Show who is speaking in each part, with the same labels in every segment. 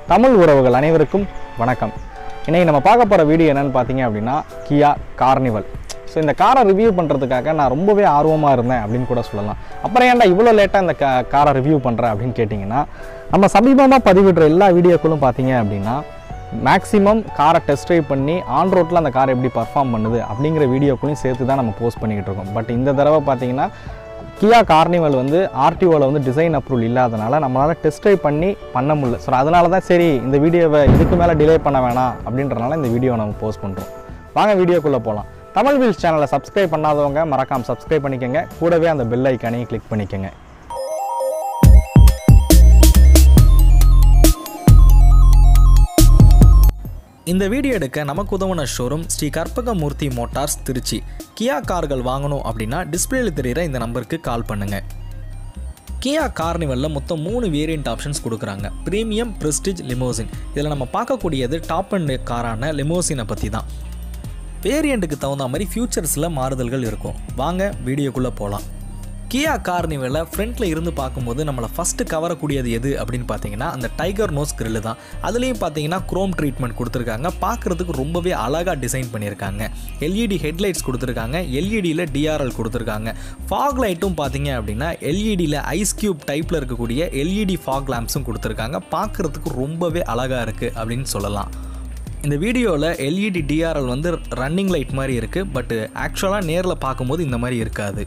Speaker 1: தமிழ் உறவுகள் அனைவருக்கும் வணக்கம் இன்னைக்கு நம்ம பார்க்க போகிற வீடியோ என்னன்னு பார்த்தீங்க அப்படின்னா கியா கார்னிவல் ஸோ இந்த காரை ரிவ்யூ பண்ணுறதுக்காக நான் ரொம்பவே ஆர்வமாக இருந்தேன் அப்படின்னு கூட சொல்லலாம் அப்புறம் ஏன்டா இவ்வளோ லேட்டாக இந்த கா காரை ரிவ்யூ பண்ணுறேன் அப்படின்னு கேட்டிங்கன்னா நம்ம சமீபமாக பதிவிடுற எல்லா வீடியோக்களும் பார்த்தீங்க அப்படின்னா மேக்ஸிமம் காரை டெஸ்ட் ட்ரைவ் பண்ணி ஆன் ரோட்டில் அந்த கார் எப்படி பர்ஃபார்ம் பண்ணுது அப்படிங்கிற வீடியோக்களையும் சேர்த்து தான் நம்ம போஸ்ட் பண்ணிக்கிட்டு இருக்கோம் பட் இந்த தடவை பார்த்தீங்கன்னா கியா கார்னிவல் வந்து ஆர்டிஓவில் வந்து டிசைன் அப்ரூவல் இல்லாதனால நம்மளால் டெஸ்ட் ட்ரைவ் பண்ணி பண்ண முடியல ஸோ அதனால தான் சரி இந்த வீடியோவை இதுக்கு மேலே டிலே பண்ண வேணாம் அப்படின்றனால இந்த வீடியோவை நம்ம போஸ்ட் பண்ணுறோம் வாங்க வீடியோக்குள்ளே போகலாம் தமிழ் வீல்ஸ் சேனலை சப்ஸ்கிரைப் பண்ணாதவங்க மறக்காம சப்ஸ்கிரைப் பண்ணிக்கோங்க கூடவே அந்த பெல் ஐக்கானையும் கிளிக் பண்ணிக்கோங்க
Speaker 2: இந்த வீடியோ எடுக்க நமக்கு உதவுன showroom Sri Karpagamoorthy Motors Trichy Kia கார்கள் வாங்கணும் அப்படின்னா டிஸ்பிளேல தெரியிற இந்த நம்பருக்கு கால் பண்ணுங்க கியா கார்னிவலில் மொத்தம் மூணு வேரியண்ட் ஆப்ஷன்ஸ் கொடுக்குறாங்க ப்ரீமியம் ப்ரெஸ்டிஜ் லிமோசின் இதில் நம்ம பார்க்கக்கூடியது டாப் அண்ட் காரான லிமோசினை பற்றி தான் வேரியண்ட்டுக்கு தகுந்த மாதிரி ஃபியூச்சர்ஸில் மாறுதல்கள் இருக்கும் வாங்க வீடியோக்குள்ளே போகலாம் கியா கார்னிவலில் ஃப்ரண்ட்டில் இருந்து பார்க்கும்போது நம்மளை ஃபஸ்ட்டு கவரக்கூடியது எது அப்படின்னு பார்த்தீங்கன்னா அந்த டைகர் நோஸ் கிரில்லு தான் அதுலேயும் பார்த்தீங்கன்னா குரோம் ட்ரீட்மெண்ட் கொடுத்துருக்காங்க பார்க்குறதுக்கு ரொம்பவே அழகாக டிசைன் பண்ணியிருக்காங்க எல்இடி ஹெட்லைட்ஸ் கொடுத்துருக்காங்க எல்இடியில் டிஆர்எல் கொடுத்துருக்காங்க ஃபாக் லைட்டும் பார்த்தீங்க அப்படின்னா எல்இடியில் ஐஸ் கியூப் டைப்பில் இருக்கக்கூடிய எல்இடி ஃபாக் லேம்ப்ஸும் கொடுத்துருக்காங்க பார்க்குறதுக்கு ரொம்பவே அழகாக இருக்குது அப்படின்னு சொல்லலாம் இந்த வீடியோவில் எல்இடி டிஆர்எல் வந்து ரன்னிங் லைட் மாதிரி இருக்குது பட் ஆக்சுவலாக நேரில் பார்க்கும்போது இந்த மாதிரி இருக்காது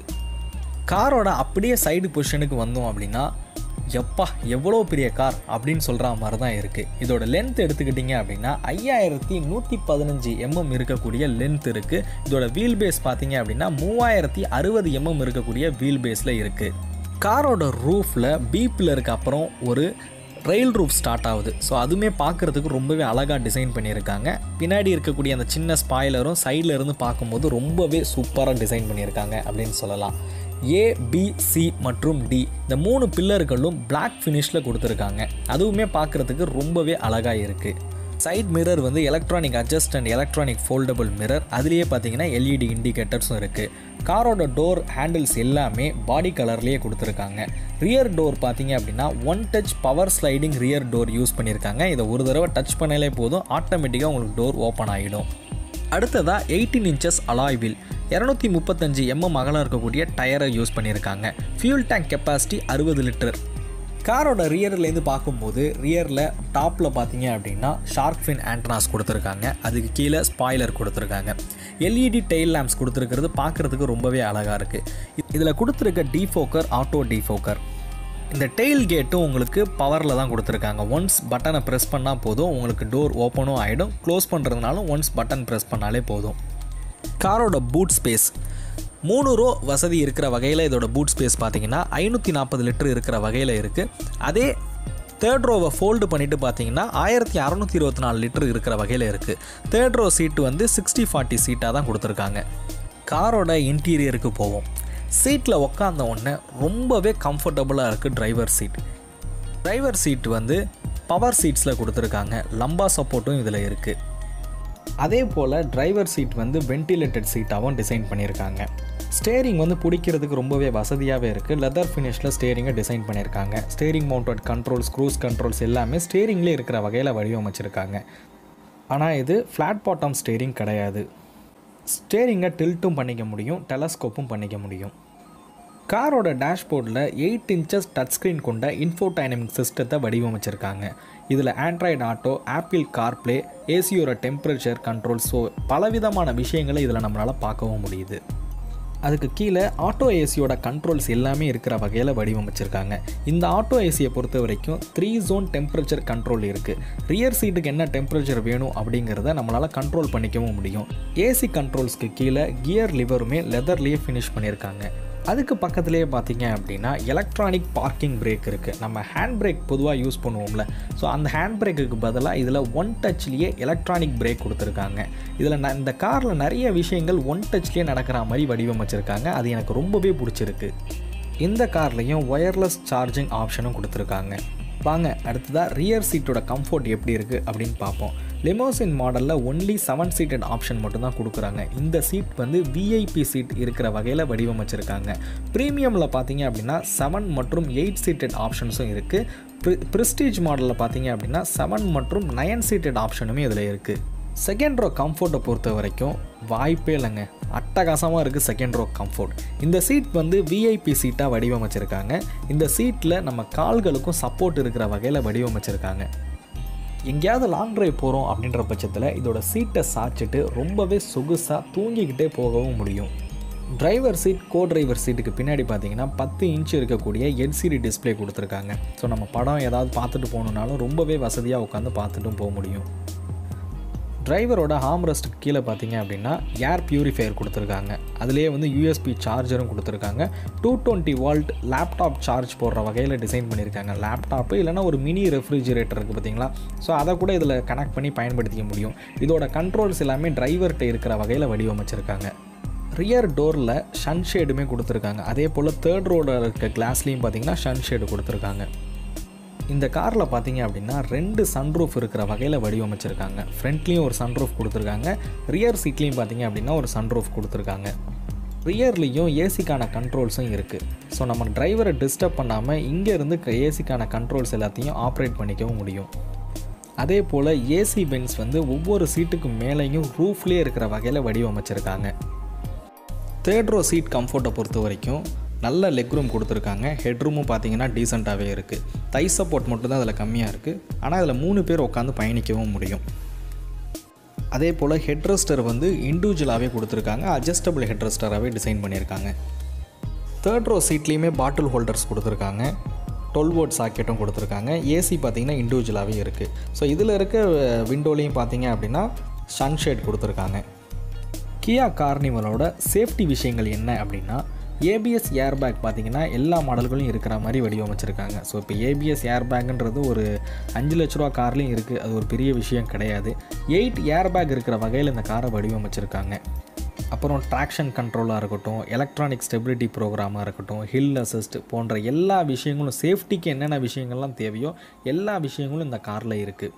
Speaker 2: காரோட அப்படியே சைடு பொசிஷனுக்கு வந்தோம் அப்படின்னா எப்பா எவ்வளோ பெரிய கார் அப்படின்னு சொல்கிற மாதிரி தான் இருக்குது இதோட லென்த் எடுத்துக்கிட்டிங்க அப்படின்னா ஐயாயிரத்தி நூற்றி பதினஞ்சு எம்எம் இருக்கக்கூடிய லென்த் இருக்குது இதோட வீல் பேஸ் பார்த்தீங்க அப்படின்னா மூவாயிரத்தி அறுபது எம்எம் இருக்கக்கூடிய வீல் பேஸில் இருக்குது காரோட ரூஃபில் பி பில்லருக்கு அப்புறம் ஒரு ரெயில் ரூஃப் ஸ்டார்ட் ஆகுது ஸோ அதுவுமே பார்க்குறதுக்கு ரொம்பவே அழகாக டிசைன் பண்ணியிருக்காங்க பின்னாடி இருக்கக்கூடிய அந்த சின்ன ஸ்பாய்லரும் சைடில் இருந்து பார்க்கும்போது ரொம்பவே சூப்பராக டிசைன் பண்ணியிருக்காங்க அப்படின்னு சொல்லலாம் ஏ பி சி மற்றும் டி இந்த மூணு பில்லர்களும் Black ஃபினிஷில் கொடுத்துருக்காங்க அதுவுமே பார்க்குறதுக்கு ரொம்பவே அழகாக இருக்குது சைட் மிரர் வந்து electronic adjust and electronic foldable mirror அதுலேயே பார்த்தீங்கன்னா எல்இடி இண்டிகேட்டர்ஸும் இருக்குது காரோட டோர் ஹேண்டில்ஸ் எல்லாமே பாடி கலர்லேயே கொடுத்துருக்காங்க ரியர் டோர் பார்த்தீங்க அப்படின்னா one touch power sliding rear door use பண்ணியிருக்காங்க இதை ஒரு தடவை டச் பண்ணாலே போதும் ஆட்டோமேட்டிக்காக உங்களுக்கு டோர் ஓப்பன் ஆகிடும் அடுத்ததாக எயிட்டீன் இன்ச்சஸ் அலாய் வீல் இரநூத்தி முப்பத்தஞ்சு எம்எம் அகலம் இருக்கக்கூடிய டயரை யூஸ் பண்ணியிருக்காங்க ஃபியூல் டேங்க் கெப்பாசிட்டி அறுபது லிட்டர் காரோட ரியர்லேருந்து பார்க்கும்போது ரியரில் டாப்பில் பார்த்தீங்க அப்படின்னா ஷார்க் ஃபின் ஆண்டனாஸ் கொடுத்துருக்காங்க அதுக்கு கீழே ஸ்பாய்லர் கொடுத்துருக்காங்க எல்இடி டெயில் லேம்ப்ஸ் கொடுத்துருக்கிறது பார்க்குறதுக்கு ரொம்பவே அழகாக இருக்குது இதில் கொடுத்துருக்க டிஃபோக்கர் ஆட்டோ டிஃபோக்கர் இந்த டெயில் கேட்டும் உங்களுக்கு பவரில் தான் கொடுத்துருக்காங்க ஒன்ஸ் பட்டனை ப்ரெஸ் பண்ணால் போதும் உங்களுக்கு டோர் ஓப்பனும் ஆகிடும் க்ளோஸ் பண்ணுறதுனாலும் ஒன்ஸ் பட்டன் ப்ரெஸ் பண்ணாலே போதும் காரோட பூட் ஸ்பேஸ் மூணு ரோ வசதி இருக்கிற வகையில் இதோட பூட் ஸ்பேஸ் பார்த்தீங்கன்னா ஐநூற்றி நாற்பது லிட்டர் இருக்கிற வகையில் இருக்குது அதே தேர்ட் ரோவை ஃபோல்டு பண்ணிவிட்டு பார்த்தீங்கன்னா ஆயிரத்தி அறநூற்றி இருபத்தி நாலு லிட்டர் இருக்கிற வகையில் இருக்குது தேர்ட் ரோ சீட்டு வந்து சிக்ஸ்டி ஃபார்ட்டி சீட்டாக தான் கொடுத்துருக்காங்க காரோட இன்டீரியருக்கு போவோம் சீட்டில் உக்காந்த உடனே ரொம்பவே கம்ஃபர்டபுளாக இருக்குது டிரைவர் சீட் டிரைவர் சீட் வந்து பவர் சீட்ஸில் கொடுத்துருக்காங்க லம்பா சப்போர்ட்டும் இதில் இருக்குது அதே போல் டிரைவர் சீட் வந்து வென்டிலேட்டட் சீட்டாகவும் டிசைன் பண்ணியிருக்காங்க ஸ்டேரிங் வந்து பிடிக்கிறதுக்கு ரொம்பவே வசதியாகவே இருக்குது லெதர் ஃபினிஷில் ஸ்டேரிங்கை டிசைன் பண்ணியிருக்காங்க steering mounted controls cruise controls எல்லாமே ஸ்டேரிங்லேயே இருக்கிற வகையில் வடிவமைச்சிருக்காங்க ஆனால் இது ஃப்ளாட் பாட்டம் ஸ்டேரிங் கிடையாது ஸ்டேரிங்கை டில்ட்டும் பண்ணிக்க முடியும் டெலஸ்கோப்பும் பண்ணிக்க முடியும் காரோட டேஷ்போர்டில் எயிட் இன்ச்சஸ் டச் ஸ்க்ரீன் கொண்ட இன்ஃபோடைனமிக் சிஸ்டத்தை வடிவமைச்சிருக்காங்க இதில் ஆண்ட்ராய்டு ஆட்டோ ஆப்பிள் கார்ப்ளே ஏசியோட டெம்பரேச்சர் கண்ட்ரோல் ஸோ பலவிதமான விஷயங்களை இதில் நம்மளால் பார்க்கவும் முடியுது அதுக்கு கீழே ஆட்டோ ஏசியோட கண்ட்ரோல்ஸ் எல்லாமே இருக்கிற வகையில் வடிவமைச்சிருக்காங்க இந்த ஆட்டோ ஏசியை பொறுத்த வரைக்கும் த்ரீ ஜோன் டெம்பரேச்சர் கண்ட்ரோல் இருக்குது ரியர் சீட்டுக்கு என்ன டெம்பரேச்சர் வேணும் அப்படிங்கிறத நம்மளால் கண்ட்ரோல் பண்ணிக்கவும் முடியும் ஏசி கண்ட்ரோல்ஸ்க்கு கீழே கியர் லிவருமே லெதர்லேயே ஃபினிஷ் பண்ணியிருக்காங்க அதுக்கு பக்கத்துலேயே பார்த்தீங்க அப்படின்னா எலக்ட்ரானிக் பார்க்கிங் பிரேக் இருக்குது நம்ம ஹேண்ட் பிரேக் பொதுவாக யூஸ் பண்ணுவோம்ல ஸோ அந்த ஹேண்ட் பிரேக்குக்கு பதிலாக இதில் ஒன் டச்லேயே எலக்ட்ரானிக் பிரேக் கொடுத்துருக்காங்க இதில் நான் இந்த காரில் நிறைய விஷயங்கள் ஒன் டச்லேயே நடக்கிற மாதிரி வடிவமைச்சிருக்காங்க அது எனக்கு ரொம்பவே பிடிச்சிருக்கு இந்த கார்லேயும் ஒயர்லெஸ் சார்ஜிங் ஆப்ஷனும் கொடுத்துருக்காங்க வாங்க அடுத்ததாக ரியர் சீட்டோட கம்ஃபர்ட் எப்படி இருக்குது அப்படின்னு பார்ப்போம் லிமோசின் மாடலில் ஒன்லி செவன் சீட்டட் ஆப்ஷன் மட்டும்தான் கொடுக்குறாங்க இந்த சீட் வந்து விஐபி சீட் இருக்கிற வகையில் வடிவமைச்சிருக்காங்க ப்ரீமியமில் பார்த்தீங்க அப்படின்னா செவன் மற்றும் எயிட் சீட்டட் ஆப்ஷன்ஸும் இருக்குது ப்ரி ப்ரிஸ்டீஜ் மாடலில் பார்த்தீங்க அப்படின்னா செவன் மற்றும் நயன் சீட்டட் ஆப்ஷனுமே இதில் இருக்குது செகண்ட் ரோ கம்ஃபர்ட்டை பொறுத்த வரைக்கும் வாய்ப்பே இல்லைங்க அட்டகாசமாக இருக்குது செகண்ட் ரோ கம்ஃபர்ட் இந்த சீட் வந்து விஐபி சீட்டாக வடிவமைச்சிருக்காங்க இந்த சீட்டில் நம்ம கால்களுக்கும் சப்போர்ட் இருக்கிற வகையில் வடிவமைச்சிருக்காங்க எங்கேயாவது லாங் டிரைவ் போகிறோம் அப்படின்ற பட்சத்தில் இதோட சீட்டை சாய்ச்சிட்டு ரொம்பவே சொகுசாக தூங்கிக்கிட்டே போகவும் முடியும் டிரைவர் சீட் கோ டிரைவர் சீட்டுக்கு பின்னாடி பார்த்தீங்கன்னா பத்து இன்ச் இருக்கக்கூடிய எல்சிடி டிஸ்ப்ளே கொடுத்துருக்காங்க ஸோ நம்ம படம் ஏதாவது பார்த்துட்டு போகணுன்னாலும் ரொம்பவே வசதியாக உட்காந்து பார்த்துட்டும் போக முடியும் டிரைவரோட ஹார்ம் ரெஸ்ட்டுக்கு கீழே பார்த்தீங்க அப்படின்னா ஏர் பியூரிஃபையர் கொடுத்துருக்காங்க அதுலேயே வந்து யூஎஸ்பி சார்ஜரும் கொடுத்துருக்காங்க two twenty volt laptop charge போடுற வகையில் டிசைன் பண்ணியிருக்காங்க லேப்டாப்பு இல்லைனா ஒரு மினி ரெஃப்ரிஜிரேட்டர் இருக்குது பார்த்தீங்களா ஸோ அதை கூட இதில் கனெக்ட் பண்ணி பயன்படுத்திக்க முடியும் இதோட கண்ட்ரோல்ஸ் எல்லாமே டிரைவர்கிட்ட இருக்கிற வகையில் வடிவமைச்சிருக்காங்க ரியர் டோரில் ஷன்ஷேடுமே கொடுத்துருக்காங்க அதே போல் தேர்ட் ரோட இருக்க கிளாஸ்லேயும் பார்த்தீங்கன்னா ஷன்ஷேடு கொடுத்துருக்காங்க இந்த காரில் பார்த்தீங்க அப்படின்னா ரெண்டு சன்ரூஃப் இருக்கிற வகையில் வடிவமைச்சிருக்காங்க ஃப்ரண்ட்லேயும் ஒரு சன்ரூஃப் கொடுத்துருக்காங்க ரியர் சீட்லேயும் பார்த்தீங்க அப்படின்னா ஒரு சன்ரூஃப் கொடுத்துருக்காங்க ரியர்லேயும் ஏசிக்கான கண்ட்ரோல்ஸும் இருக்குது ஸோ நம்ம டிரைவரை டிஸ்டர்ப் பண்ணாமல் இங்கேருந்து ஏசிக்கான கண்ட்ரோல்ஸ் எல்லாத்தையும் ஆப்ரேட் பண்ணிக்கவும் முடியும் அதே போல் ஏசி பென்ஸ் வந்து ஒவ்வொரு சீட்டுக்கு மேலேயும் ரூஃப்லேயே இருக்கிற வகையில் வடிவமைச்சிருக்காங்க தேர்ட் ரோ சீட் கம்ஃபர்ட்டை பொறுத்த வரைக்கும் நல்ல லெக் ரூம் கொடுத்துருக்காங்க ஹெட் ரூமும் பார்த்தீங்கன்னா டீசெண்டாகவே இருக்குது தை சப்போர்ட் மட்டும் தான் அதில் கம்மியாக இருக்குது ஆனால் அதில் மூணு பேர் உட்காந்து பயணிக்கவும் முடியும் அதே போல் ஹெட் ரெஸ்டர் வந்து இண்டிவிஜுவலாகவே கொடுத்துருக்காங்க அட்ஜஸ்டபிள் ஹெட் ரெஸ்டராகவே டிசைன் பண்ணியிருக்காங்க தேர்ட் ரோ சீட்லேயுமே பாட்டில் ஹோல்டர்ஸ் கொடுத்துருக்காங்க டுவெல் வோட் சாக்கெட்டும் கொடுத்துருக்காங்க ஏசி பார்த்தீங்கன்னா இண்டிவிஜுவலாகவே இருக்குது ஸோ இதில் இருக்க விண்டோலையும் பார்த்தீங்க அப்படின்னா சன்ஷேட் கொடுத்துருக்காங்க கியா கார்னிவலோட சேஃப்டி விஷயங்கள் என்ன அப்படின்னா ஏபிஎஸ் ஏர்பேக் பார்த்தீங்கன்னா எல்லா மாடல்களும் இருக்கிற மாதிரி வடிவமைச்சிருக்காங்க ஸோ இப்போ ஏபிஎஸ் ஏர்பேக்குன்றது ஒரு அஞ்சு லட்ச ரூபா கார்லேயும் இருக்குது அது ஒரு பெரிய விஷயம் கிடையாது எயிட் ஏர்பேக் இருக்கிற வகையில் இந்த காரை வடிவமைச்சிருக்காங்க அப்புறம் ட்ராக்ஷன் கண்ட்ரோலாக இருக்கட்டும் எலக்ட்ரானிக் ஸ்டெபிலிட்டி ப்ரோக்ராமாக இருக்கட்டும் ஹில் அசிஸ்ட் போன்ற எல்லா விஷயங்களும் சேஃப்டிக்கு என்னென்ன விஷயங்கள்லாம் தேவையோ எல்லா விஷயங்களும் இந்த காரில் இருக்குது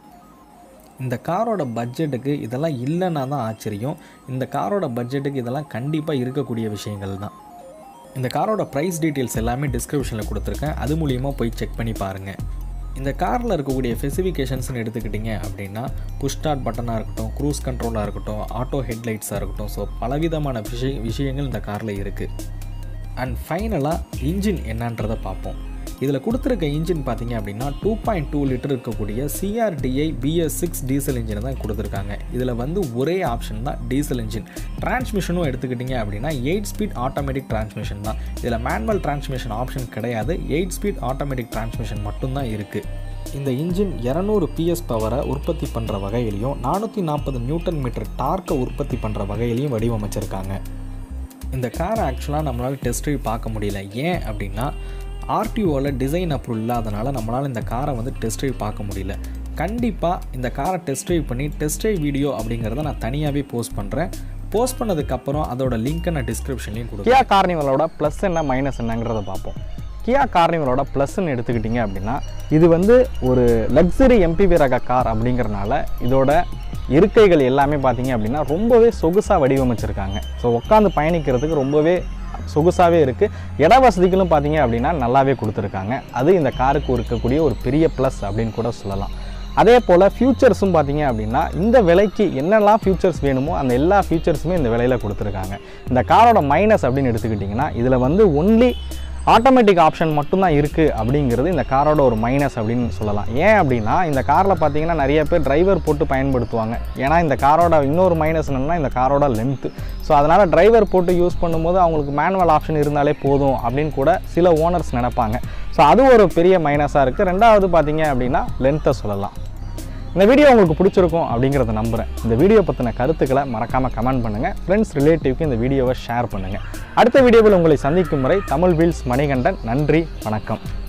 Speaker 2: இந்த காரோட பட்ஜெட்டுக்கு இதெல்லாம் இல்லைன்னா தான் ஆச்சரியம் இந்த காரோட பட்ஜெட்டுக்கு இதெல்லாம் கண்டிப்பாக இருக்கக்கூடிய விஷயங்கள் தான் இந்த காரோட ப்ரைஸ் டீட்டெயில்ஸ் எல்லாமே டிஸ்கிரிப்ஷனில் கொடுத்துருக்கேன் அது மூலியமாக போய் செக் பண்ணி பாருங்கள் இந்த காரில் இருக்கக்கூடிய ஸ்பெசிஃபிகேஷன்ஸ்னு எடுத்துக்கிட்டிங்க அப்படின்னா புஷ் ஸ்டார்ட் பட்டனாக இருக்கட்டும் க்ரூஸ் கண்ட்ரோலாக இருக்கட்டும் ஆட்டோ ஹெட்லைட்ஸாக இருக்கட்டும் ஸோ பலவிதமான விஷய விஷயங்கள் இந்த காரில் இருக்குது அண்ட் ஃபைனலாக இன்ஜின் என்னன்றதை பார்ப்போம் இதில் கொடுத்துருக்க இன்ஜின் பார்த்தீங்க அப்படின்னா டூ பாயிண்ட் டூ லிட்டர் இருக்கக்கூடிய சிஆர்டிஐ பிஎஸ் சிக்ஸ் டீசல் இன்ஜினை தான் கொடுத்துருக்காங்க இதில் வந்து ஒரே ஆப்ஷன் தான் டீசல் இன்ஜின் டிரான்ஸ்மிஷனும் எடுத்துக்கிட்டிங்க அப்படின்னா எயிட் ஸ்பீட் ஆட்டோமேட்டிக் டிரான்ஸ்மிஷன் தான் இதில் மேனுவல் டிரான்ஸ்மிஷன் ஆப்ஷன் கிடையாது எயிட் ஸ்பீட் ஆட்டோமேட்டிக் டிரான்ஸ்மிஷன் மட்டும்தான் இருக்குது இந்த இன்ஜின் இரநூறு பிஎஸ் பவரை உற்பத்தி பண்ணுற வகையிலையும் நானூற்றி நாற்பது நியூட்டன் மீட்டர் டார்க்கை உற்பத்தி பண்ணுற வகையிலையும் வடிவமைச்சிருக்காங்க இந்த காரை ஆக்சுவலாக நம்மளால் டெஸ்ட் ட்ரைவ் பார்க்க முடியல ஏன் அப்படின்னா ஆர்டிஓவில் டிசைன் அப்ரூவல் இல்லாதனால நம்மளால் இந்த காரை வந்து டெஸ்ட் ட்ரைவ் பார்க்க முடியல கண்டிப்பாக இந்த காரை டெஸ்ட் ட்ரைவ் பண்ணி டெஸ்ட் ட்ரைவ் வீடியோ அப்படிங்கிறத நான் தனியாகவே போஸ்ட் பண்ணுறேன் போஸ்ட் பண்ணதுக்கப்புறம் அதோட லிங்க்கை நான் டிஸ்கிரிப்ஷன்லேயும் கொடுக்குறேன்
Speaker 1: கியா கார்னிவலோட ப்ளஸ் என்ன மைனஸ் என்னங்கிறத பார்ப்போம் கியா கார்னிவலோட ப்ளஸ்ன்னு எடுத்துக்கிட்டிங்க அப்படின்னா இது வந்து ஒரு லக்ஸரி எம்பிவி ரக கார் அப்படிங்கிறனால இதோட இருக்கைகள் எல்லாமே பார்த்தீங்க அப்படின்னா ரொம்பவே சொகுசாக வடிவமைச்சிருக்காங்க ஸோ உட்காந்து பயணிக்கிறதுக்கு ரொம்பவே சொகுசாகவே இருக்குது இட வசதிகளும் பார்த்தீங்க அப்படின்னா நல்லாவே கொடுத்துருக்காங்க அது இந்த காருக்கு இருக்கக்கூடிய ஒரு பெரிய ப்ளஸ் அப்படின்னு கூட சொல்லலாம் அதே போல் ஃபியூச்சர்ஸும் பார்த்தீங்க அப்படின்னா இந்த விலைக்கு என்னெல்லாம் ஃபியூச்சர்ஸ் வேணுமோ அந்த எல்லா ஃபியூச்சர்ஸுமே இந்த விலையில் கொடுத்துருக்காங்க இந்த காரோட மைனஸ் அப்படின்னு எடுத்துக்கிட்டிங்கன்னா இதில் வந்து ஒன்லி ஆட்டோமேட்டிக் ஆப்ஷன் மட்டும்தான் இருக்குது அப்படிங்கிறது இந்த காரோட ஒரு மைனஸ் அப்படின்னு சொல்லலாம் ஏன் அப்படின்னா இந்த காரில் பார்த்தீங்கன்னா நிறைய பேர் டிரைவர் போட்டு பயன்படுத்துவாங்க ஏன்னா இந்த காரோட இன்னொரு மைனஸ் என்னென்னா இந்த காரோட லென்த்து ஸோ அதனால் டிரைவர் போட்டு யூஸ் பண்ணும்போது அவங்களுக்கு மேனுவல் ஆப்ஷன் இருந்தாலே போதும் அப்படின்னு கூட சில ஓனர்ஸ் நினைப்பாங்க ஸோ அது ஒரு பெரிய மைனஸாக இருக்குது ரெண்டாவது பார்த்தீங்க அப்படின்னா லென்த்தை சொல்லலாம் இந்த வீடியோ உங்களுக்கு பிடிச்சிருக்கும் அப்படிங்கிறத நம்புகிறேன் இந்த வீடியோ பற்றின கருத்துக்களை மறக்காமல் கமெண்ட் பண்ணுங்கள் ஃப்ரெண்ட்ஸ் ரிலேட்டிவ்க்கு இந்த வீடியோவை ஷேர் பண்ணுங்கள் அடுத்த வீடியோவில் உங்களை சந்திக்கும் முறை தமிழ் வீல்ஸ் மணிகண்டன் நன்றி வணக்கம்